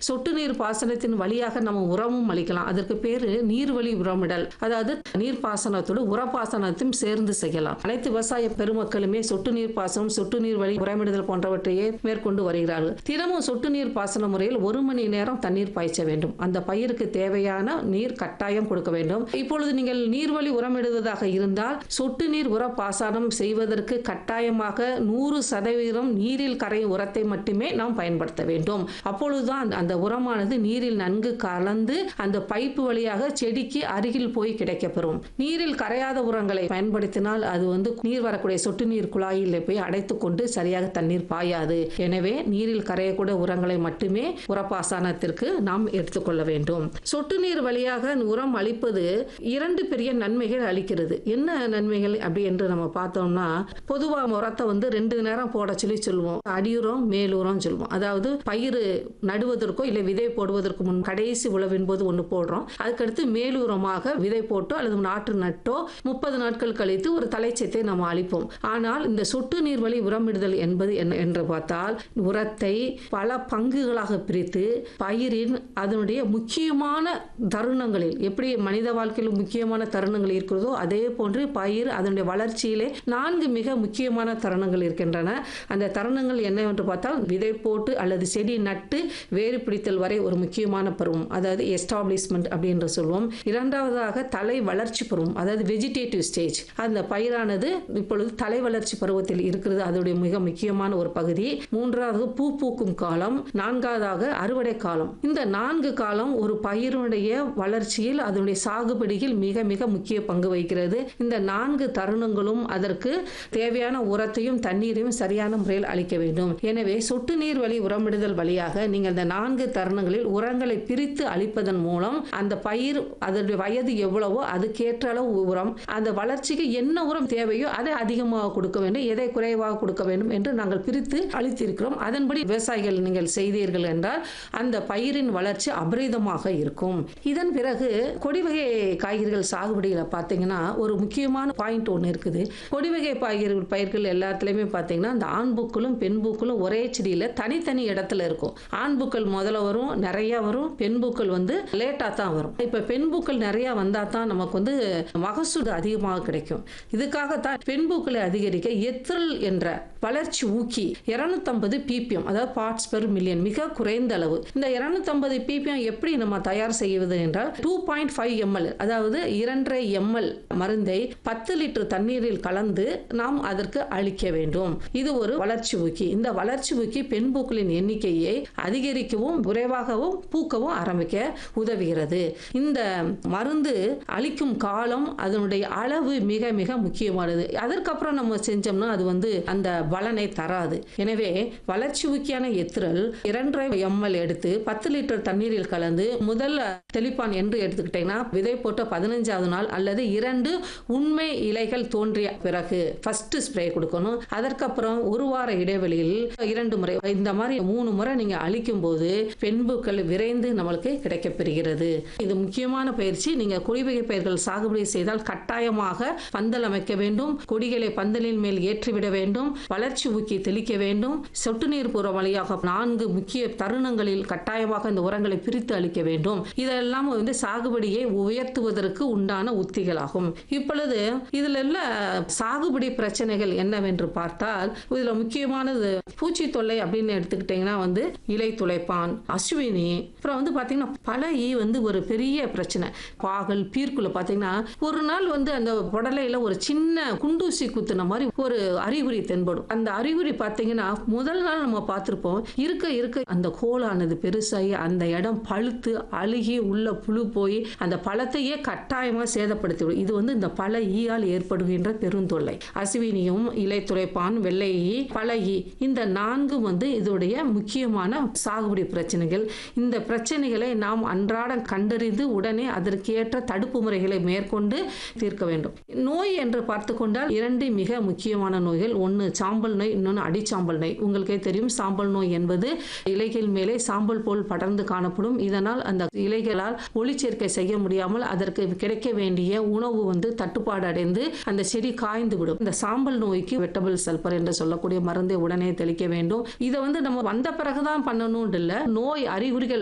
சொட்டு நீர் பாசனத்தின் வழியாக நம்ம உரமும் அளிக்கலாம் அதற்கு பேரு நீர்வழி உரமிடல் அதாவது நீர் பாசனத்தோடு உரப்பாசனத்தையும் சேர்ந்து செய்யலாம் அனைத்து விவசாய பெருமக்களுமே சொட்டு நீர் பாசனம் சொட்டு நீர் வழி உரமிடுதல் போன்றவற்றையே மேற்கொண்டு வருகிறார்கள் தினமும் சொட்டு நீர் பாசன முறையில் ஒரு மணி நேரம் தண்ணீர் பாய்ச்ச வேண்டும் அந்த பயிருக்கு தேவையான நீர் கட்டாயம் கொடுக்க வேண்டும் இப்பொழுது நீங்கள் நீர்வழி உரமிடுவதாக இருந்தால் சொட்டு நீர் உர பாசனம் செய்வதற்கு கட்டாயமாக நூறு சதவீதம் நீரில் கரையும் உரத்தை மட்டுமே நாம் பயன்படுத்த வேண்டும் அப்பொழுதுதான் அந்த- அந்த உரமானது நீரில் நன்கு கலந்து அந்த பைப்பு வழியாக செடிக்கு அருகில் போய் கிடைக்கப்பெறும் நீரில் கரையாத உரங்களை பயன்படுத்தினால் அது வந்து நீர் வரக்கூடிய சொட்டு நீர் குழாயில் போய் அடைத்து கொண்டு சரியாக தண்ணீர் பாயாது எனவே நீரில் கரையக்கூடிய உரங்களை மட்டுமே உரப்பாசனத்திற்கு நாம் எடுத்துக்கொள்ள வேண்டும் சொட்டு நீர் வழியாக உரம் அளிப்பது இரண்டு பெரிய நன்மைகள் அளிக்கிறது என்ன நன்மைகள் அப்படி என்று நம்ம பார்த்தோம்னா பொதுவாக உரத்தை வந்து ரெண்டு நேரம் போட சொல்லி சொல்லுவோம் அடியுரம் மேலுரம் சொல்லுவோம் அதாவது பயிர் நடுவதற்கோ இல்லை விதை போடுவதற்கு முன் கடைசி உழவின் போது ஒன்று போடுறோம் அதுக்கடுத்து மேலுரமாக விதை போட்டோ அல்லது நாற்று நட்டோ முப்பது நாட்கள் கழித்து ஒரு தலைச்சத்தை நம்ம அளிப்போம் ஆனால் இந்த சொட்டு நீர் வழி உரமிடுதல் என்பது என்ன என்று பார்த்தால் உரத்தை பல பங்குகளாக பிரித்து பயிரின் அதனுடைய முக்கியமான தருணங்களில் எப்படி மனித வாழ்க்கையில் முக்கியமான தருணங்கள் இருக்கிறதோ அதே போன்று பயிர் அதனுடைய வளர்ச்சியிலே நான்கு மிக முக்கியமான தருணங்கள் இருக்கின்றன அந்த தருணங்கள் என்னவென்று பார்த்தால் விதை போட்டு அல்லது செடி நட்டு வேறு பிடித்தல் வரை ஒரு முக்கியமான பருவம் அதாவது எஸ்டாப்ளிஷ்மெண்ட் அப்படின்னு சொல்லுவோம் இரண்டாவதாக தலை வளர்ச்சி பருவம் அதாவது வெஜிடேட்டிவ் ஸ்டேஜ் அந்த பயிரானது இப்பொழுது தலை வளர்ச்சி பருவத்தில் இருக்கிறது அதோடைய மிக முக்கியமான ஒரு பகுதி மூன்றாவது பூ பூக்கும் காலம் நான்காவதாக அறுவடை காலம் இந்த நான்கு காலம் ஒரு பயிருடைய வளர்ச்சியில் அதனுடைய சாகுபடியில் மிக மிக முக்கிய பங்கு வகிக்கிறது இந்த நான்கு தருணங்களும் அதற்கு தேவையான உரத்தையும் தண்ணீரையும் சரியான முறையில் அளிக்க வேண்டும் எனவே சொட்டு நீர் வழி உரமிடுதல் வழியாக நீங்கள் இந்த நான்கு தருணங்களில் உரங்களை பிரித்து அளிப்பதன் மூலம் அந்த பயிர் அதனுடைய வயது எவ்வளவோ அதுக்கேற்ற அளவு உரம் அந்த வளர்ச்சிக்கு என்ன உரம் தேவையோ அதை அதிகமாக கொடுக்க வேண்டும் எதை குறைவாக கொடுக்க வேண்டும் என்று நாங்கள் பிரித்து அளித்திருக்கிறோம் அதன்படி விவசாயிகள் நீங்கள் செய்தீர்கள் என்றால் அந்த பயிரின் வளர்ச்சி அபரிதமாக இருக்கும் இதன் பிறகு கொடி வகை காய்கறிகள் சாகுபடியில் பார்த்தீங்கன்னா ஒரு முக்கியமான பாயிண்ட் ஒன்று இருக்குது கொடி வகை காய்கறிகள் பயிர்கள் எல்லாத்துலேயுமே பார்த்தீங்கன்னா அந்த ஆண் பூக்களும் பெண் பூக்களும் ஒரே செடியில் தனித்தனி இடத்துல இருக்கும் ஆண் பூக்கள் முதல்ல வரும் நிறைய வரும் பெண் பூக்கள் வந்து லேட்டாக தான் வரும் இப்போ பெண் பூக்கள் நிறைய வந்தால் தான் நமக்கு வந்து மகசூல் அதிகமாக கிடைக்கும் இதுக்காகத்தான் பெண் பூக்களை அதிகரிக்க எத்திரல் என்ற வளர்ச்சி ஊக்கி 250 பிபிஎம் அதாவது பார்ட்ஸ் பெர் மில்லியன் மிக குறைந்த அளவு இந்த 250 பிபிஎம் எப்படி நம்ம தயார் செய்வது என்றால் டூ பாயிண்ட் ஃபைவ் எம்எல் அதாவது இரண்டரை எம்எல் மருந்தை பத்து லிட்டர் தண்ணீரில் கலந்து நாம் அதற்கு அளிக்க வேண்டும் இது ஒரு வளர்ச்சி ஊக்கி இந்த வளர்ச்சி ஊக்கி பெண் பூக்களின் எண்ணிக்கையை அதிகரிக்கவும் விரைவாகவும் பூக்கவும் ஆரம்பிக்க உதவுகிறது இந்த மருந்து அளிக்கும் காலம் அதனுடைய அளவு மிக மிக முக்கியமானது அதற்கப்புறம் நம்ம செஞ்சோம்னா அது வந்து அந்த பலனை தராது எனவே வளர்ச்சி ஊக்கியான எத்திரல் இரண்டரை எம்எல் எடுத்து பத்து லிட்டர் தண்ணீரில் கலந்து முதல் தெளிப்பான் என்று எடுத்துக்கிட்டீங்கன்னா விதை போட்ட பதினஞ்சாவது நாள் அல்லது இரண்டு உண்மை இலைகள் தோன்றிய பிறகு ஃபர்ஸ்ட் ஸ்ப்ரே கொடுக்கணும் அதற்கப்புறம் ஒரு வார இடைவெளியில் இரண்டு முறை இந்த மாதிரி மூணு முறை நீங்க அளிக்கும் போது பெண்புக்கள் விரைந்து நம்மளுக்கு கிடைக்கப்பெறுகிறது இது முக்கியமான பயிற்சி நீங்க கொடிவகை பயிர்கள் சாகுபடி செய்தால் கட்டாயமாக பந்தல் அமைக்க வேண்டும் கொடிகளை பந்தலின் மேல் ஏற்றிவிட வேண்டும் வளர்ச்சி ஊக்கி தெளிக்க வேண்டும் சொட்டு நீர் புற வழியாக நான்கு முக்கிய தருணங்களில் கட்டாயமாக இந்த உரங்களை பிரித்து அளிக்க வேண்டும் இதெல்லாம் வந்து சாகுபடியை உயர்த்துவதற்கு உண்டான உத்திகளாகும் இப்பொழுது இதுல உள்ள சாகுபடி பிரச்சனைகள் என்னவென்று பார்த்தால் இதுல முக்கியமானது பூச்சி தொல்லை அப்படின்னு எடுத்துக்கிட்டீங்கன்னா வந்து இலை துளைப்பான் அஸ்வினி அப்புறம் வந்து பாத்தீங்கன்னா பல ஈ வந்து ஒரு பெரிய பிரச்சனை பாகல் பீர்க்குள்ள பாத்தீங்கன்னா ஒரு நாள் வந்து அந்த புடலையில ஒரு சின்ன குண்டூசி குத்துன மாதிரி ஒரு அறிகுறி தென்படும் அந்த அறிகுறி பாத்தீங்கன்னா முதல் நாள் நம்ம பார்த்திருப்போம் இருக்க இருக்க அந்த கோலானது பெருசாகி அந்த இடம் பழுத்து அழுகி உள்ள புழு போய் அந்த பழத்தையே கட்டாயமா சேதப்படுத்தி விடும் இது வந்து இந்த பல ஈயால் ஏற்படுகின்ற பெருந்தொல்லை அசுவினியும் இலை துளைப்பான் வெள்ளை ஈ பல ஈ இந்த நான்கும் வந்து இதோடைய முக்கியமான சாகுபடி பிரச்சனைகள் இந்த பிரச்சனைகளை நாம் அன்றாடம் கண்டறிந்து உடனே அதற்கேற்ற தடுப்பு முறைகளை மேற்கொண்டு தீர்க்க வேண்டும் நோய் என்று பார்த்து கொண்டால் இரண்டு மிக முக்கியமான நோய்கள் ஒன்று சாம்பல் நோய் இன்னொன்று அடிச்சாம்பல் நோய் உங்களுக்கே தெரியும் சாம்பல் நோய் என்பது இலைகள் மேலே சாம்பல் போல் படர்ந்து காணப்படும் இதனால் அந்த இலைகளால் ஒளிச்சேர்க்கை செய்ய முடியாமல் அதற்கு கிடைக்க வேண்டிய உணவு வந்து தட்டுப்பாடு அடைந்து அந்த செடி காய்ந்து விடும் இந்த சாம்பல் நோய்க்கு வெட்டபிள் சல்பர் என்று சொல்லக்கூடிய மருந்தை உடனே தெளிக்க வேண்டும் இதை வந்து நம்ம வந்த பிறகுதான் பண்ணணும் இல்லை நோய் அறிகுறிகள்